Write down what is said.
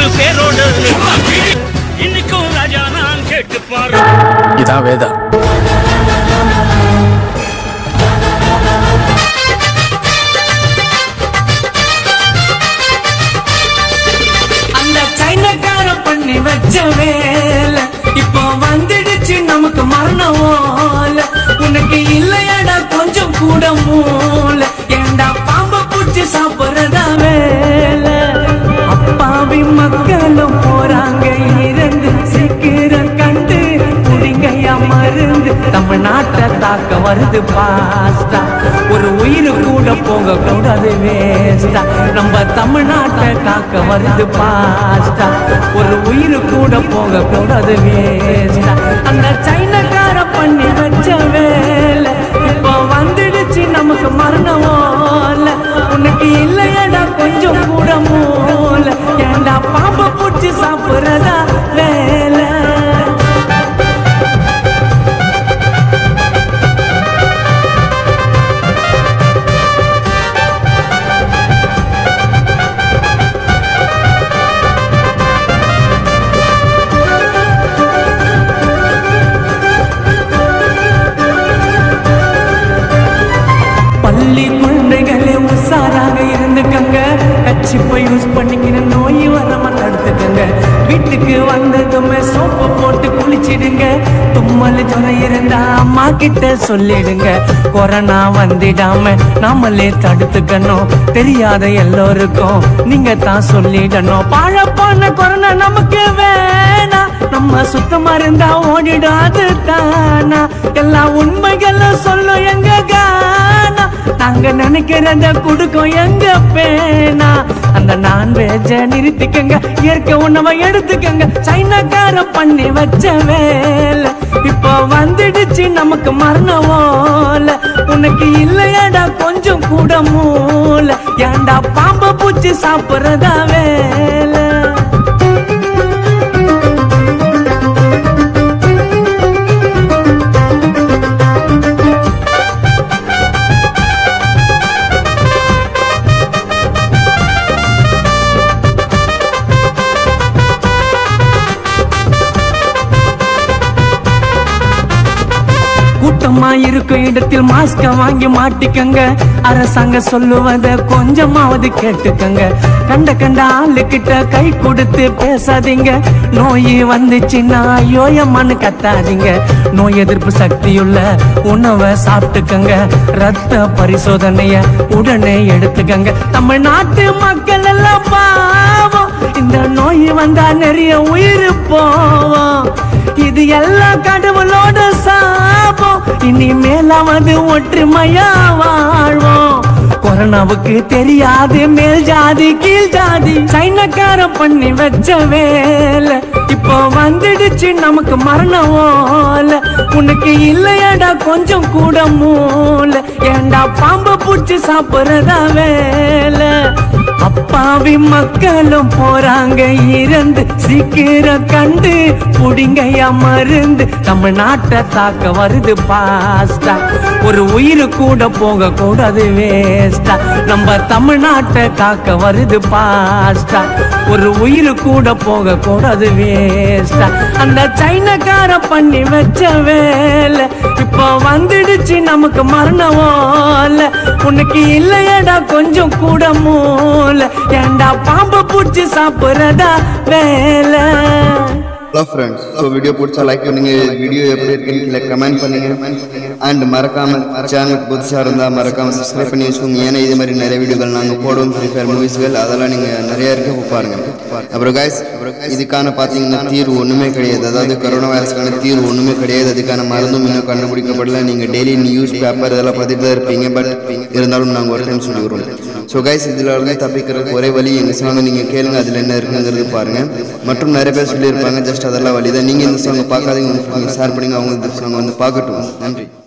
நூறு பேரோடு இன்னைக்கும் ராஜா நான் கேட்டு பாரு இதான் வேதா அந்த சைனக்கார பண்ணி வச்ச வேலை இப்போ வந்துடுச்சு நமக்கு மரணம் ஓல உனக்கு இல்லையடா கொஞ்சம் கூட மூல ஏண்டா பாம்ப பூச்சி சாப்பிடுறதா வேலை அப்பாவி மக்களும் போறாங்க இறந்து சீக்கிரம் கண்டு குடிங்கையா மருந்து தமிழ்நாட்டை தாக்க வருது பாஸ்டா ஒரு உயிர் கூட போக கூடாது வேஸ்டா நம்ம தமிழ்நாட்டை காக்க வருது பாஸ்டா ஒரு உயிர் கூட போக கூடாது வேஸ்டா அந்த சைனக்கார பண்ணி வச்ச வேலை இப்போ வந்துடுச்சு நமக்கு மரணம் ஓல உனக்கு இல்லையடா கொஞ்சம் கூட மூல ஏண்டா பாம்பை பூச்சி சாப்பிடுறதா வேலை பள்ளி குழந்தைகளே உஷாராக இருந்துக்கங்க கச்சிப்பை யூஸ் பண்ணிக்கிற நோய் வராம தடுத்துக்கங்க வீட்டுக்கு வந்ததுமே சோப்பு போட்டு குளிச்சிடுங்க தும்மல் ஜுரம் இருந்தா அம்மா கிட்ட சொல்லிடுங்க கொரோனா வந்திடாம நாமளே தடுத்துக்கணும் தெரியாத எல்லோருக்கும் நீங்க தான் சொல்லிடணும் பாழப்பான கொரோனா நமக்கு வேணாம் நம்ம சுத்தமா இருந்தா ஓடிடாது தானா எல்லா உண்மைகளும் சொல்லும் எங்க கானா நாங்க நினைக்கிறத கொடுக்கும் எங்க பேனா அந்த நான்வெஜ்ஜ நிறுத்திக்கங்க இயற்கை உணவை எடுத்துக்கங்க சைனாக்கார பண்ணி வச்ச வேலை இப்போ வந்துடுச்சு நமக்கு மரணம் ஓல உனக்கு இல்லையாடா கொஞ்சம் கூட மூல ஏன்டா பாம்பை பூச்சி சாப்பிடுறதா வேலை கூட்டமா இருக்கும் இடத்தில் மாஸ்க வாங்கி மாட்டிக்கங்க அரசாங்க சொல்லுவத கொஞ்சமாவது கேட்டுக்கங்க கண்ட கண்ட ஆளு கிட்ட கை கொடுத்து பேசாதீங்க நோய் வந்துச்சுன்னா யோயம்மான்னு கத்தாதீங்க நோய் எதிர்ப்பு சக்தியுள்ள உணவை சாப்பிட்டுக்கங்க ரத்த பரிசோதனைய உடனே எடுத்துக்கங்க தமிழ்நாட்டு மக்கள் எல்லாம் பாவம் இந்த நோய் வந்தா நிறைய உயிர் போவோம் இது எல்லாம் கடவுளோட சாபம் இனிமேலாவது ஒற்றுமையா வாழ்வோம் கொரோனாவுக்கு தெரியாது மேல் ஜாதி கீழ் ஜாதி சைனக்கார பண்ணி வச்ச வேலை இப்போ வந்துடுச்சு நமக்கு மரணம் ஓல உனக்கு இல்லையாடா கொஞ்சம் கூட மூல ஏண்டா பாம்பை பூச்சி சாப்பிடுறதா வேலை அப்பாவி மக்களும் போறாங்க இறந்து சீக்கிரம் கண்டு புடிங்கையா மருந்து தமிழ்நாட்டை தாக்க வருது பாஸ்டா ஒரு உயிர் கூட போக கூடாது வேஸ்டா நம்ம தமிழ்நாட்டை காக்க வருது பாஸ்டா ஒரு உயிர் கூட போக கூடாது வேஸ்டா அந்த சைனக்கார பண்ணி வச்ச வேலை இப்போ வந்துடுச்சு நமக்கு மரணம் ஓல உனக்கு இல்லையடா கொஞ்சம் கூட மூல ஏண்டா பாம்பை பூச்சி சாப்பிடுறதா வேலை ஹலோ ஃப்ரெண்ட்ஸ் ஸோ வீடியோ பிடிச்சா லைக் பண்ணுங்க வீடியோ எப்படி இருக்குன்னு கீழே கமெண்ட் பண்ணுங்க அண்ட் மறக்காம சேனலுக்கு புதுசாக இருந்தால் மறக்காம சப்ஸ்கிரைப் பண்ணி வச்சுக்கோங்க ஏன்னா இது மாதிரி நிறைய வீடியோக்கள் நாங்கள் போடுவோம் ஃப்ரீ ஃபயர் மூவிஸ்கள் அதெல்லாம் நீங்கள் நிறைய இருக்கு போய் பாருங்க அப்புறம் காய்ஸ் இதுக்கான பார்த்தீங்கன்னா தீர்வு ஒன்றுமே கிடையாது அதாவது கொரோனா வைரஸ்க்கான தீர்வு ஒன்றுமே கிடையாது அதுக்கான மருந்தும் இன்னும் கண்டுபிடிக்கப்படல நீங்கள் டெய்லி நியூஸ் பேப்பர் இதெல்லாம் பார்த்துட்டு தான் இருப்பீங்க பட் இருந்தாலும் நாங்கள் ஒரு டைம் சொல்லி விடுறோம் ஸோ கைஸ் இதில் இருந்து தப்பிக்கிறதுக்கு ஒரே வழி எங்கள் சாங்கை நீங்கள் கேளுங்க அதில் என்ன இருக்குங்கிறது பாருங்கள் மற்றும் நிறைய பேர் சொல்லியிருப்பாங்க ஜஸ்ட் அதெல்லாம் வழி தான் நீங்கள் இந்த சாங்கை பார்க்காதீங்க ஷேர் பண்ணுங்க அவங்க இந்த சாங்கை வந்து பார்க்கட்டும் நன்றி